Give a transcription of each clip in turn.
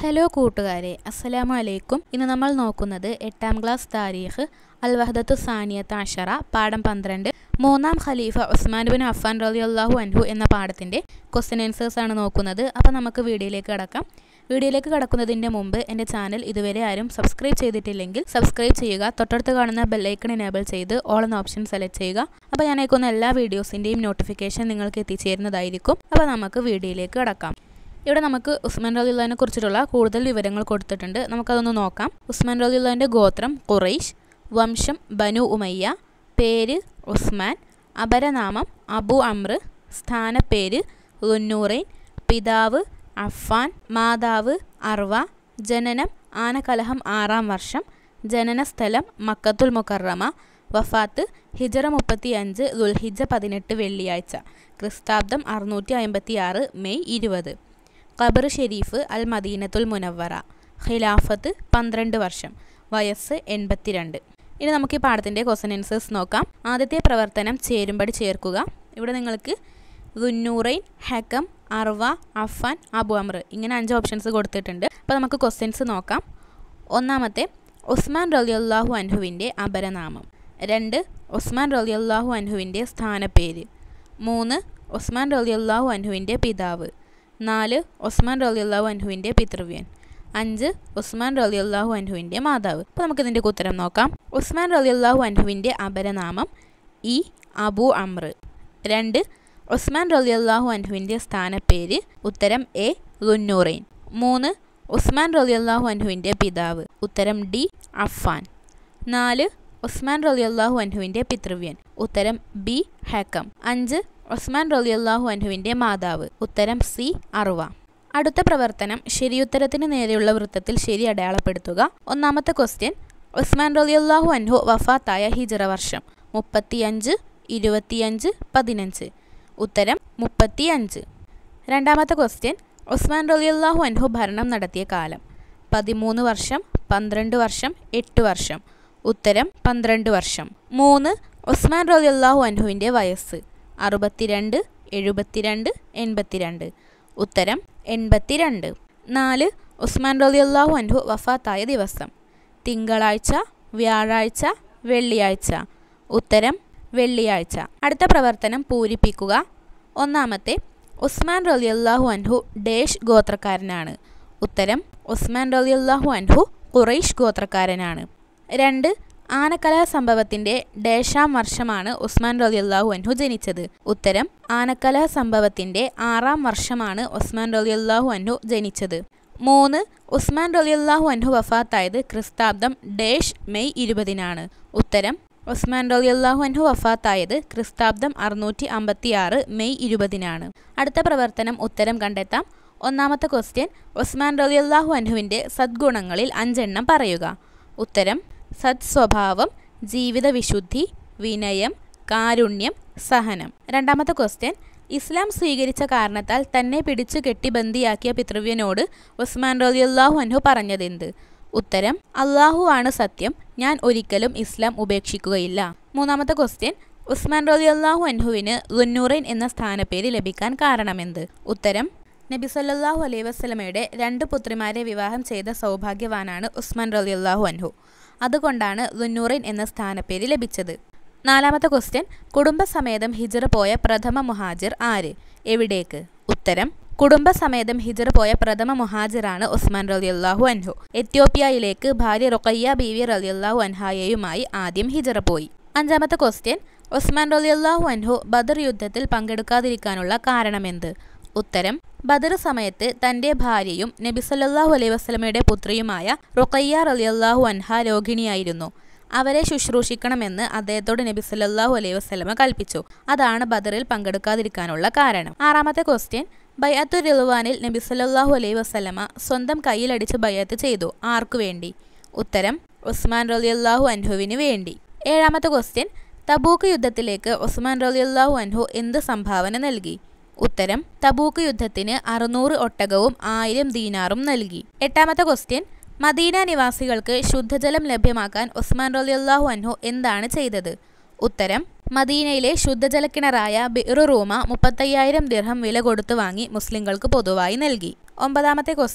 hello കൂട്ടുകാരെ അസ്സലാമു അലൈക്കും ഇന്ന് നമ്മൾ നോക്കുന്നത് എട്ടാം ക്ലാസ് താരീഖ് അൽ വഹദത്തു സാനിയത്ത് അഷറ പാഠം പന്ത്രണ്ട് മൂന്നാം ഖലീഫ ഉസ്മാൻ ബിൻ അഫാൻ റലി അള്ളാഹു അൻഹു എന്ന പാഠത്തിൻ്റെ ക്വസ്റ്റ്യൻ ആൻസേഴ്സ് ആണ് നോക്കുന്നത് അപ്പോൾ നമുക്ക് വീഡിയോയിലേക്ക് കടക്കാം വീഡിയോയിലേക്ക് കടക്കുന്നതിൻ്റെ മുമ്പ് എൻ്റെ ചാനൽ ഇതുവരെ ആരും സബ്സ്ക്രൈബ് ചെയ്തിട്ടില്ലെങ്കിൽ സബ്സ്ക്രൈബ് ചെയ്യുക തൊട്ടടുത്ത് കാണുന്ന ബെല്ലൈക്കൺ എനേബിൾ ചെയ്ത് ഓൾ എന്ന ഓപ്ഷൻ സെലക്ട് ചെയ്യുക അപ്പോൾ ഞാൻ അയക്കുന്ന എല്ലാ വീഡിയോസിൻ്റെയും നോട്ടിഫിക്കേഷൻ നിങ്ങൾക്ക് എത്തിച്ചേരുന്നതായിരിക്കും അപ്പോൾ നമുക്ക് വീഡിയോയിലേക്ക് കടക്കാം ഇവിടെ നമുക്ക് ഉസ്മാൻ റലിള്ളാഹിനെ കുറിച്ചിട്ടുള്ള കൂടുതൽ വിവരങ്ങൾ കൊടുത്തിട്ടുണ്ട് നമുക്കതൊന്ന് നോക്കാം ഉസ്മാൻ റലിള്ളാഹിൻ്റെ ഗോത്രം ഖുറൈഷ് വംശം ബനു ഉമയ്യ പേര് ഉസ്മാൻ അപരനാമം അബു അമ്ര സ്ഥാനപ്പേര് ലുന്നൂറൈൻ പിതാവ് അഫാൻ മാതാവ് അർവ ജനനം ആനകലഹം ആറാം വർഷം ജനനസ്ഥലം മക്കത്തുൽ മുക്കറമ വഫാത്ത് ഹിജറ മുപ്പത്തി അഞ്ച് ദുൽഹിജ പതിനെട്ട് വെള്ളിയാഴ്ച ക്രിസ്താബ്ദം അറുന്നൂറ്റി അമ്പത്തി ആറ് മെയ് ഇരുപത് ഖബർ ഷെരീഫ് അൽ മദീനത്തുൽ മുനവറ ഖിലാഫത്ത് പന്ത്രണ്ട് വർഷം വയസ്സ് എൺപത്തിരണ്ട് ഇനി നമുക്ക് ഈ പാഠത്തിൻ്റെ ക്വസ്റ്റൻ ആൻസേഴ്സ് നോക്കാം ആദ്യത്തെ പ്രവർത്തനം ചേരുമ്പടി ചേർക്കുക ഇവിടെ നിങ്ങൾക്ക് ദുന്നൂറൈൻ ഹക്കം അർവ അഫാൻ അബു അമർ ഇങ്ങനെ അഞ്ച് ഓപ്ഷൻസ് കൊടുത്തിട്ടുണ്ട് അപ്പോൾ നമുക്ക് ക്വസ്റ്റ്യൻസ് നോക്കാം ഒന്നാമത്തെ ഉസ്മാൻ റലിയല്ലാഹു അൻഹുവിൻ്റെ അപരനാമം രണ്ട് ഉസ്മാൻ റലിയല്ലാഹു അൻഹുവിൻ്റെ സ്ഥാനപ്പേര് മൂന്ന് ഉസ്മാൻ റലിയല്ലാഹു അൻഹുവിൻ്റെ പിതാവ് നാല് ഉസ്മാൻ റലിയല്ലാഹു അൻഹുവിൻ്റെ പിതൃവ്യൻ അഞ്ച് ഉസ്മാൻ റലിയല്ലാഹു അൻഹുവിൻ്റെ മാതാവ് അപ്പോൾ നമുക്കിതിൻ്റെ ഉത്തരം നോക്കാം ഉസ്മാൻ റലിയല്ലാഹു അൻഹുവിൻ്റെ അപരനാമം ഇ അബു അമ്ര രണ്ട് ഉസ്മാൻ റലിയല്ലാഹു അൻഹുവിൻ്റെ സ്ഥാനപ്പേര് ഉത്തരം എ ലുന്നൂറൈൻ മൂന്ന് ഉസ്മാൻ റലിയല്ലാഹു അൻഹുവിൻ്റെ പിതാവ് ഉത്തരം ഡി അഫാൻ നാല് ഉസ്മാൻ റലിയല്ലാഹു അൻഹുവിൻ്റെ പിതൃവ്യൻ ഉത്തരം ബി ഹക്കം അഞ്ച് ഉസ്മാൻ റലിയല്ലാഹു അൻഹുവിൻ്റെ മാതാവ് ഉത്തരം സി അറുവ അടുത്ത പ്രവർത്തനം ശരിയുത്തരത്തിന് നേരെയുള്ള വൃത്തത്തിൽ ശരി അടയാളപ്പെടുത്തുക ഒന്നാമത്തെ ക്വസ്റ്റ്യൻ ഉസ്മാൻ റലിയല്ലാഹു അൻഹു വഫാത്തായ ഹിജറ വർഷം മുപ്പത്തിയഞ്ച് ഇരുപത്തിയഞ്ച് പതിനഞ്ച് ഉത്തരം മുപ്പത്തിയഞ്ച് രണ്ടാമത്തെ ക്വസ്റ്റ്യൻ ഉസ്മാൻ റലിയല്ലാഹു അൻഹു ഭരണം നടത്തിയ കാലം പതിമൂന്ന് വർഷം പന്ത്രണ്ട് വർഷം എട്ട് വർഷം ഉത്തരം പന്ത്രണ്ട് വർഷം മൂന്ന് ഉസ്മാൻ റലിയല്ലാഹു അൻഹുവിൻ്റെ വയസ്സ് അറുപത്തിരണ്ട് എഴുപത്തിരണ്ട് എൺപത്തിരണ്ട് ഉത്തരം എൺപത്തിരണ്ട് നാല് ഉസ്മാൻ റലിയല്ലാഹു അൻഹു വഫാത്തായ ദിവസം തിങ്കളാഴ്ച വ്യാഴാഴ്ച വെള്ളിയാഴ്ച ഉത്തരം വെള്ളിയാഴ്ച അടുത്ത പ്രവർത്തനം പൂരിപ്പിക്കുക ഒന്നാമത്തെ ഉസ്മാൻ റലിയല്ലാഹു അൻഹു ഡേഷ് ഗോത്രക്കാരനാണ് ഉത്തരം ഉസ്മാൻ റലിയല്ലാഹു അൻഹു ഖുറൈഷ് ഗോത്രക്കാരനാണ് രണ്ട് ആനക്കലാ സംഭവത്തിന്റെ ഡേഷാം വർഷമാണ് ഉസ്മാൻ റലിയല്ലാഹു അൻഹു ജനിച്ചത് ഉത്തരം ആനക്കലാ സംഭവത്തിന്റെ ആറാം വർഷമാണ് ഉസ്മാൻ റലിയല്ലാഹു അൻഹു ജനിച്ചത് മൂന്ന് ഉസ്മാൻ റലിയല്ലാഹു അൻഹു വഫാത്തായത് ക്രിസ്താബ്ദം ഡേഷ് മെയ് ഇരുപതിനാണ് ഉത്തരം ഉസ്മാൻ റലിയല്ലാഹു അൻഹു വഫാത്തായത് ക്രിസ്താബ്ദം അറുന്നൂറ്റി അമ്പത്തി ആറ് മെയ് ഇരുപതിനാണ് അടുത്ത പ്രവർത്തനം ഉത്തരം കണ്ടെത്താം ഒന്നാമത്തെ ക്വസ്റ്റ്യൻ ഉസ്മാൻ റലിയല്ലാഹു അൻഹുവിൻ്റെ സദ്ഗുണങ്ങളിൽ അഞ്ചെണ്ണം പറയുക ഉത്തരം സത് സ്വഭാവം ജീവിത വിശുദ്ധി വിനയം കാരുണ്യം സഹനം രണ്ടാമത്തെ ക്വസ്റ്റ്യൻ ഇസ്ലാം സ്വീകരിച്ച കാരണത്താൽ തന്നെ പിടിച്ചു കെട്ടി ബന്ദിയാക്കിയ പിതൃവ്യനോട് ഉസ്മാൻ റലിയല്ലാഹു അൻഹു പറഞ്ഞതെന്ത് ഉത്തരം അള്ളാഹു ആണ് സത്യം ഞാൻ ഒരിക്കലും ഇസ്ലാം ഉപേക്ഷിക്കുകയില്ല മൂന്നാമത്തെ ക്വസ്റ്റ്യൻ ഉസ്മാൻ റലി അള്ളാഹു അൻഹുവിന് ലുന്നൂറൈൻ എന്ന സ്ഥാനപ്പേര് ലഭിക്കാൻ കാരണമെന്ത് ഉത്തരം നബി സല്ലാഹു അലൈഹി വസ്ലമയുടെ രണ്ട് പുത്രിമാരെ വിവാഹം ചെയ്ത സൗഭാഗ്യവാനാണ് ഉസ്മാൻ റലി അള്ളാഹു അൻഹു അതുകൊണ്ടാണ് ലുന്നൂറൈൻ എന്ന സ്ഥാനപ്പേര് ലഭിച്ചത് നാലാമത്തെ ക്വസ്റ്റ്യൻ കുടുംബസമേതം ഹിജറ പോയ പ്രഥമ മുഹാജിർ ആര് എവിടേക്ക് ഉത്തരം കുടുംബസമേതം ഹിജറ പോയ പ്രഥമ മുഹാജിറാണ് ഉസ്മാൻ റലിയല്ലാഹു അൻഹു എത്യോപ്യയിലേക്ക് ഭാര്യ റുഖയ്യ ബീവി റലിയല്ലാഹു അൻഹായയുമായി ആദ്യം ഹിജറ പോയി അഞ്ചാമത്തെ ക്വസ്റ്റ്യൻ ഉസ്മാൻ റലിയല്ലാഹു അൻഹു ബദർ യുദ്ധത്തിൽ പങ്കെടുക്കാതിരിക്കാനുള്ള കാരണമെന്ത് ഉത്തരം ബദർ സമയത്ത് തന്റെ ഭാര്യയും നബി സല്ലല്ലാഹു അലൈഹി വസ്ലമയുടെ പുത്രിയുമായ റുഖയ്യ റലിയല്ലാഹു അൻഹ രോഗിണിയായിരുന്നു അവരെ ശുശ്രൂഷിക്കണമെന്ന് അദ്ദേഹത്തോട് നബി സല്ലല്ലാഹു അലൈഹി വസ്ലമ കൽപ്പിച്ചു അതാണ് ബദറിൽ പങ്കെടുക്കാതിരിക്കാനുള്ള കാരണം ആറാമത്തെ ക്വസ്റ്റ്യൻ ബയ്യത്തു റിലുവാനിൽ നബി സല്ലല്ലാഹു അലൈഹി വസ്ലമ സ്വന്തം കയ്യിലടിച്ച് ബയ്യത്ത് ചെയ്തു ആർക്കു വേണ്ടി ഉത്തരം ഉസ്മാൻ റലിയല്ലാഹു അൻഹുവിന് വേണ്ടി ഏഴാമത്തെ ക്വസ്റ്റ്യൻ തബൂക്ക് യുദ്ധത്തിലേക്ക് ഉസ്മാൻ റലിയല്ലാഹു അൻഹു എന്ത് സംഭാവന നൽകി ഉത്തരം തബൂക്ക് യുദ്ധത്തിന് അറുന്നൂറ് ഒട്ടകവും ആയിരം ദീനാറും നൽകി എട്ടാമത്തെ ക്വസ്റ്റ്യൻ മദീന നിവാസികൾക്ക് ശുദ്ധജലം ലഭ്യമാക്കാൻ ഉസ്മാൻ റലിയല്ലാഹു അൻഹു എന്താണ് ചെയ്തത് ഉത്തരം മദീനയിലെ ശുദ്ധജലക്കിണറായ ബിറു റൂമ മുപ്പത്തയ്യായിരം ദിർഹം വില കൊടുത്തു വാങ്ങി മുസ്ലിങ്ങൾക്ക് പൊതുവായി നൽകി ഒമ്പതാമത്തെ ക്വസ്റ്റ്യൻ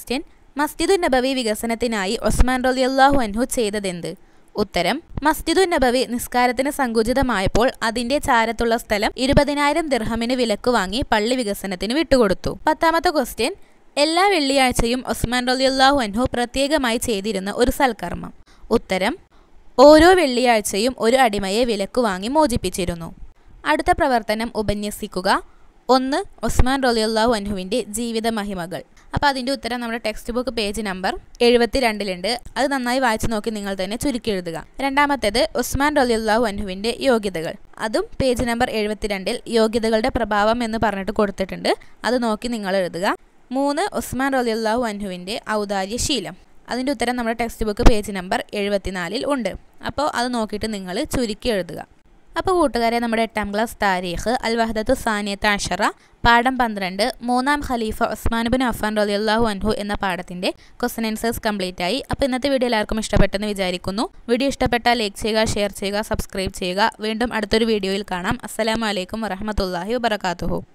മസ്ജിദുൻ നബവി വികസനത്തിനായി ഒസ്മാൻ റളിയല്ലാഹു അൻഹു ചെയ്തതെന്ത് ഉത്തരം മസ്ജിദുൻ നബവി നിസ്കാരത്തിന് സങ്കുചിതമായപ്പോൾ അതിന്റെ ചാരത്തുള്ള സ്ഥലം ഇരുപതിനായിരം ദിർഹമിന് വിലക്ക് വാങ്ങി പള്ളി വികസനത്തിന് വിട്ടുകൊടുത്തു പത്താമത്തെ ക്വസ്റ്റ്യൻ എല്ലാ വെള്ളിയാഴ്ചയും ഒസ്മാൻ റളിയല്ലാഹു അൻഹു പ്രത്യേകമായി ചെയ്തിരുന്ന ഒരു സൽക്കർമ്മം ഉത്തരം ഓരോ വെള്ളിയാഴ്ചയും ഒരു അടിമയെ വിലക്ക് വാങ്ങി മോചിപ്പിച്ചിരുന്നു അടുത്ത പ്രവർത്തനം ഉപന്യസിക്കുക ഒന്ന് ഒസ്മാൻ റളിയല്ലാഹു അൻഹുവിൻ്റെ ജീവിത മഹിമകൾ അപ്പോൾ അതിൻ്റെ ഉത്തരം നമ്മുടെ ടെക്സ്റ്റ് ബുക്ക് പേജ് നമ്പർ എഴുപത്തി രണ്ടിലുണ്ട് അത് നന്നായി വായിച്ചു നോക്കി നിങ്ങൾ തന്നെ ചുരുക്കി എഴുതുക രണ്ടാമത്തേത് ഉസ്മാൻ റളിയല്ലാഹു അൻഹുവിൻ്റെ യോഗ്യതകൾ അതും പേജ് നമ്പർ എഴുപത്തിരണ്ടിൽ യോഗ്യതകളുടെ പ്രഭാവം എന്ന് പറഞ്ഞിട്ട് കൊടുത്തിട്ടുണ്ട് അത് നോക്കി നിങ്ങൾ എഴുതുക മൂന്ന് ഉസ്മാൻ റളിയല്ലാഹു അൻഹുവിൻ്റെ ഔദാര്യശീലം അതിൻ്റെ ഉത്തരം നമ്മുടെ ടെക്സ്റ്റ് ബുക്ക് പേജ് നമ്പർ എഴുപത്തിനാലിൽ ഉണ്ട് അപ്പോൾ അത് നോക്കിയിട്ട് നിങ്ങൾ ചുരുക്കി എഴുതുക അപ്പോൾ കൂട്ടുകാരെ നമ്മുടെ എട്ടാം ക്ലാസ് താരീഖ് അൽ വഹദത്തു സാനിയത്ത് അഷറ പാഠം പന്ത്രണ്ട് മൂന്നാം ഖലീഫ ഉസ്മാൻ ബിൻ അഫാൻ റളിയല്ലാഹു അൻഹു എന്ന പാഠത്തിൻ്റെ ക്വസ്റ്റൻ ആൻസേഴ്സ് കംപ്ലീറ്റ് ആയി അപ്പോൾ ഇന്നത്തെ വീഡിയോ എല്ലാവർക്കും ഇഷ്ടപ്പെട്ടെന്ന് വിചാരിക്കുന്നു വീഡിയോ ഇഷ്ടപ്പെട്ടാൽ ലൈക്ക് ചെയ്യുക ഷെയർ ചെയ്യുക സബ്സ്ക്രൈബ് ചെയ്യുക വീണ്ടും അടുത്തൊരു വീഡിയോയിൽ കാണാം അസ്സലാമു അലൈക്കും വറഹമത്തല്ലാഹി വബർക്കാത്തുഹു